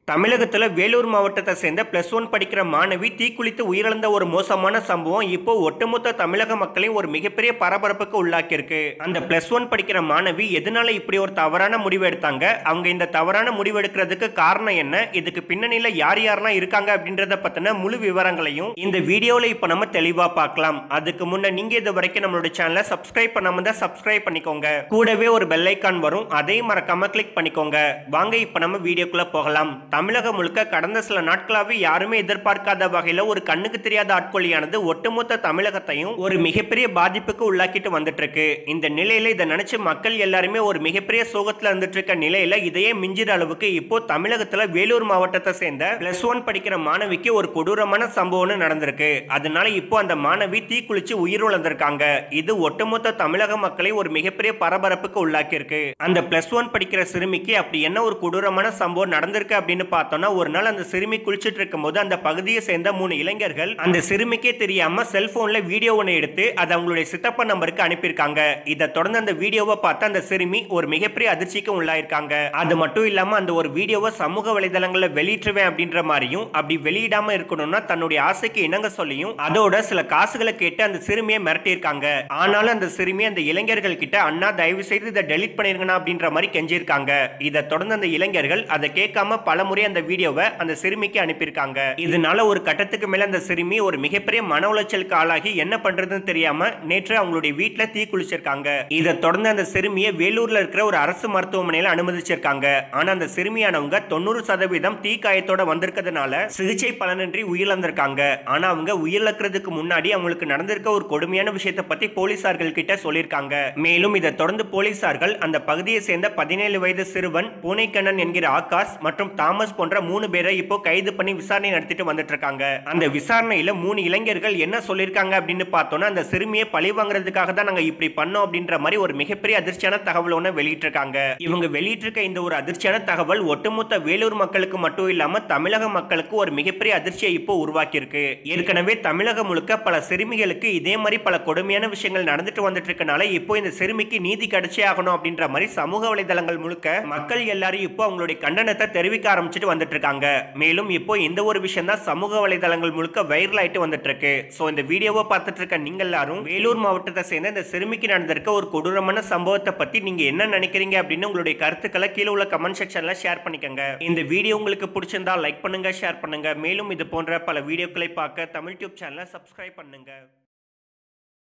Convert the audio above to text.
தமிழகத்தில் வேலூர் மாவட்டத்தை சேர்ந்த பிளஸ் ஒன் படிக்கிற மாணவி தீக்குளித்து உயிரிழந்த ஒரு மோசமான சம்பவம் இப்போ ஒட்டுமொத்த தமிழக மக்களையும் ஒரு மிகப்பெரிய பரபரப்புக்கு உள்ளாக்கியிருக்கு அந்த பிளஸ் ஒன் படிக்கிற மாணவி எதனால இப்படி ஒரு தவறான முடிவு எடுத்தாங்க அவங்க இந்த தவறான முடிவு எடுக்கிறதுக்கு காரணம் என்ன இதுக்கு பின்னணியில யார் யாரெல்லாம் இருக்காங்க அப்படின்றத பத்தின முழு விவரங்களையும் இந்த வீடியோல இப்போ நம்ம தெளிவா பார்க்கலாம் அதுக்கு முன்ன நீங்க இது வரைக்கும் நம்மளோட சேனலை சப்ஸ்கிரைப் பண்ணாம தான் சப்ஸ்கிரைப் பண்ணிக்கோங்க கூடவே ஒரு பெல் ஐக்கான் வரும் அதையும் மறக்காம கிளிக் பண்ணிக்கோங்க வாங்க இப்போ நம்ம வீடியோக்குள்ள போகலாம் தமிழகம் முழுக்க கடந்த சில நாட்களாகவே யாருமே எதிர்பார்க்காத வகையில் ஒரு கண்ணுக்கு தெரியாத ஆட்கொள்ளியானது ஒட்டுமொத்த தமிழகத்தையும் ஒரு மிகப்பெரிய பாதிப்புக்கு உள்ளாக்கிட்டு வந்துட்டு இருக்கு இந்த நிலையில இதை நினைச்சு மக்கள் எல்லாருமே ஒரு மிகப்பெரிய சோகத்துல இருந்துட்டு இருக்க நிலையில இதையே மிஞ்சிற அளவுக்கு இப்போ தமிழகத்துல வேலூர் மாவட்டத்தை சேர்ந்த பிளஸ் ஒன் படிக்கிற மாணவிக்கு ஒரு கொடூரமான சம்பவம் நடந்திருக்கு அதனால இப்போ அந்த மாணவி தீக்குளிச்சு உயிர் இழந்திருக்காங்க இது ஒட்டுமொத்த தமிழக மக்களை ஒரு மிகப்பெரிய பரபரப்புக்கு உள்ளாக்கியிருக்கு அந்த பிளஸ் ஒன் படிக்கிற சிறுமிக்கு அப்படி என்ன ஒரு கொடூரமான சம்பவம் நடந்திருக்கு அப்படின்னு பார்த்தோம்னா ஒரு நாள் அந்த சிறுமி குளிச்சுட்டு இருக்கும்போது அந்த பகுதியை சேர்ந்த மூணு இளைஞர்கள் அந்த சிறுமிக்கே தெரியாம செல்போன்ல வீடியோ ஒன்று எடுத்து அதை அவங்களுடைய சித்தப்பா நம்பருக்கு அனுப்பியிருக்காங்க இதை தொடர்ந்து அந்த வீடியோவை பார்த்து அந்த சிறுமி ஒரு மிகப்பெரிய அதிர்ச்சிக்கு உள்ளாயிருக்காங்க அது மட்டும் இல்லாம அந்த ஒரு வீடியோவை சமூக வலைதளங்கள்ல வெளியிட்டுருவேன் அப்படின்ற மாதிரியும் அப்படி வெளியிடாம இருக்கணும்னா தன்னுடைய ஆசைக்கு இணங்க சொல்லியும் அதோட சில காசுகளை கேட்டு அந்த சிறுமியை மிரட்டியிருக்காங்க ஆனாலும் அந்த சிறுமி அந்த இளைஞர்கள் கிட்ட அண்ணா தயவு செய்து இதை டெலிட் பண்ணிருங்கண்ணா அப்படின்ற மாதிரி கெஞ்சிருக்காங்க இதை தொடர்ந்து அந்த இளைஞர்கள் அதை கேட்காம பல முறை அந்த வீடியோவை அந்த சிறுமிக்கு அனுப்பியிருக்காங்க இதனால ஒரு கட்டத்துக்கு மேல அந்த சிறுமி ஒரு மிகப்பெரிய மன உளைச்சலுக்கு ஆளாகி என்ன பண்றதுன்னு தெரியாம நேற்று அவங்களுடைய வீட்டுல தீ குளிச்சிருக்காங்க இதை தொடர்ந்து அந்த சிறுமியை வேலூர்ல இருக்கிற ஒரு அரசு மருத்துவமனையில அனுமதிச்சிருக்காங்க ஆனா அந்த சிறுமியானவங்க தொண்ணூறு சதவீதம் தீ காயத்தோட வந்திருக்கிறதுனால சிகிச்சை பலனின்றி உயிரிழந்திருக்காங்க ஆனா அவங்க உயிரிழக்கிறதுக்கு முன்னாடி அவங்களுக்கு நடந்திருக்க ஒரு கொடுமையான விஷயத்தை பத்தி போலீசார்கள் கிட்ட சொல்லியிருக்காங்க மேலும் இதை தொடர்ந்து போலீசார்கள் அந்த பகுதியை சேர்ந்த பதினேழு வயது சிறுவன் பூனைக்கண்ணன் என்கிற ஆகாஷ் மற்றும் தாமஸ் போன்ற மூணு பேரை இப்போ கைது பண்ணி விசாரணை நடத்திட்டு வந்துட்டு இருக்காங்க அந்த விசாரணையில மூணு இளைஞர்கள் என்ன சொல்லியிருக்காங்க அப்படின்னு பார்த்தோம்னா அந்த சிறுமியை பழி வாங்குறதுக்காக தான் நாங்க இப்படி பண்ணோம் அப்படின்ற மாதிரி ஒரு மிகப்பெரிய அதிர்ச்சியான தகவல் ஒன்று வெளியிட்டிருக்காங்க இவங்க வெளியிட்டிருக்க இந்த ஒரு அதிர்ச்சியான தகவல் ஒட்டுமொத்த வேலூர் மக்களுக்கு மட்டும் இல்லாம தமிழக மக்களுக்கு ஒரு மிகப்பெரிய அதிர்ச்சியை இப்போ உருவாக்கியிருக்கு ஏற்கனவே தமிழகம் முழுக்க பல சிறுமிகளுக்கு இதே மாதிரி பல கொடுமையான விஷயங்கள் நடந்துட்டு வந்துட்டு இருக்கனால இப்போ இந்த சிறுமிக்கு நீதி கிடைச்சே ஆகணும் அப்படின்ற மாதிரி சமூக வலைதளங்கள் முழுக்க மக்கள் எல்லாரும் இப்போ அவங்களுடைய கண்டனத்தை தெரிவிக்க ஆரம்பிச்சுட்டு வந்துட்டு இருக்காங்க மேலும் இப்போ இந்த ஒரு விஷயம் தான் சமூக வலைதளங்கள் முழுக்க வைரல் ஆயிட்டு வந்துட்டு இருக்கு ஸோ இந்த வீடியோவை பார்த்துட்டு இருக்க நீங்க எல்லாரும் வேலூர் மாவட்டத்தை சேர்ந்த இந்த சிறுமிக்கு நடந்திருக்க ஒரு கொடூரமான சம்பவத்தை பத்தி நீங்க என்ன நினைக்கிறீங்க அப்படின்னு உங்களுடைய கருத்துக்களை கீழே உள்ள கமெண்ட் செக்ஷன்ல ஷேர் பண்ணிக்கோங்க இந்த வீடியோ உங்களுக்கு பிடிச்சிருந்தா லைக் பண்ணுங்க ஷேர் பண்ணுங்க மேலும் இது போன்ற பல வீடியோக்களை பார்க்க தமிழ் டியூப் சேனலை சப்ஸ்கிரைப் பண்ணுங்க